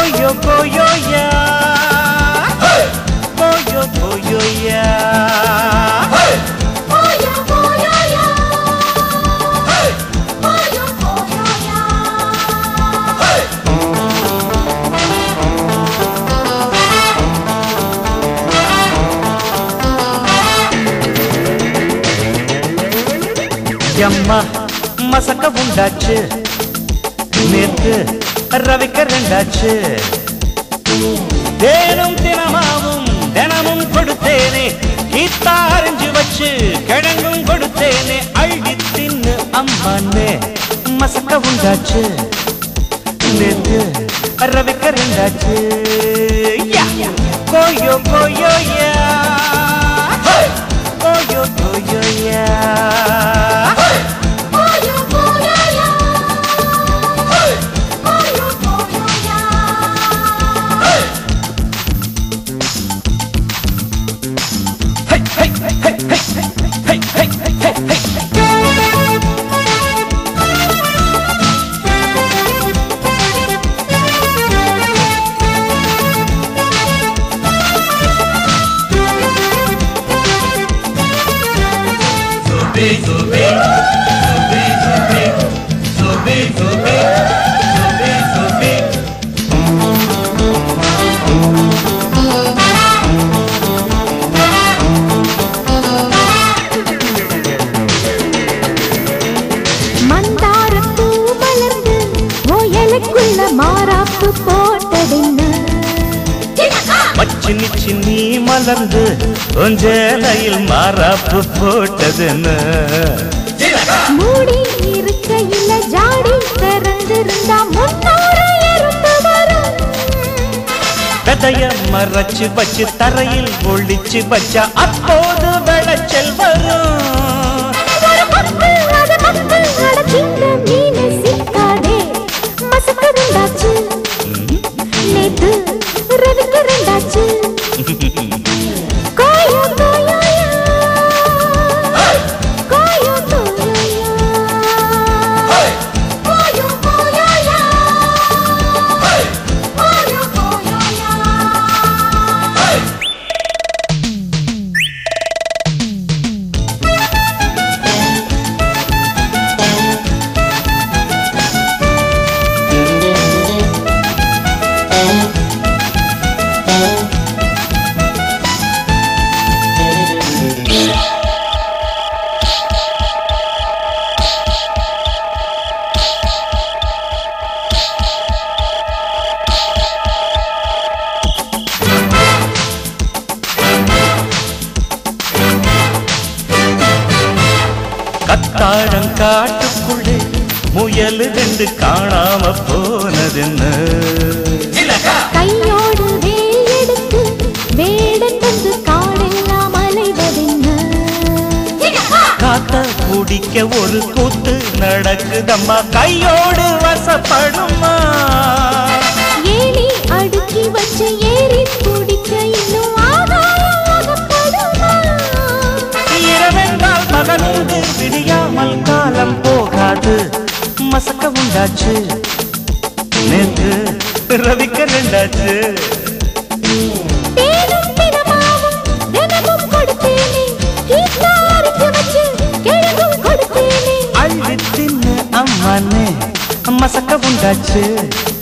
போயோ போயோயா போயோ போயோயா போயா போயாயா போயா போயாயா எம்மா மசக்க உண்டாச்சு நேத்து ரவிக்க ரெண்டாச்சு தேனும் தினமாவும் தினமும் கொடுத்தேனே கீத்தா அரைஞ்சு வச்சு கிழங்கும் கொடுத்தேனே அள்ளி தின்னு அம்மானே மசக்க உண்டாச்சு நேத்து ரவிக்க ரெண்டாச்சு யா. கோயோ கோயோ யா கோயோ கோயோ யா போயா போயாயா போயா போயாயா Hey, hey, hey, hey, hey, hey, hey, hey, hey. மந்தாரப்பூ மலர்ந்து முயலுக்குள்ள மாறாப்பு போட்டதென்ன மச்சினி சின்னி மலர்ந்து கொஞ்சலையில் மாறாப்பு போட்டதுன்னு மூடி இருக்கையில ஜாடி திறந்திருந்தா முன்னூறு எறும்பு வரும் கதைய மறைச்சு வச்சு தரையில் ஒளிச்சு வச்சா அப்போது விளைச்சல் வரும் ஒரு பத்து அது பத்து அடக்கின்ற மீன் சிக்காதே மசக்கு ரெண்டாச்சு நேத்து ரவிக்கு ரெண்டாச்சு கோயோ கோயோயா கோயோ கோயோயா கோயோ கோயோயா கோயோ கோயோயா கத்தாழம் காட்டுக்குள்ளே முயல் ரெண்டு காணாம போனதுன்னு கையோடு வேல் எடுத்து வேடன் வந்து காடெல்லாம் அலைவதென்ன காத்த குடிக்க ஒரு கூத்து நடக்குதம்மா கையோடு வசப்படுமா ஏணி அடுக்கி வச்சு ஏறி குடிக்க இன்னும் ஆகாயம் அகப்படுமா இரவென்றால் பகலுண்டு விடியாமல் காலம் போகாது மசக்க உண்டாச்சு நேத்து ரவிக்க ரெண்டாச்சு தேனும் தினமாவும் தினமும் கொடுத்தேனே கீத்தா அரைச்சு வச்சு கிழங்கும் கொடுத்தேனே அள்ளி தின்னு அம்மானே மசக்க உண்டாச்சு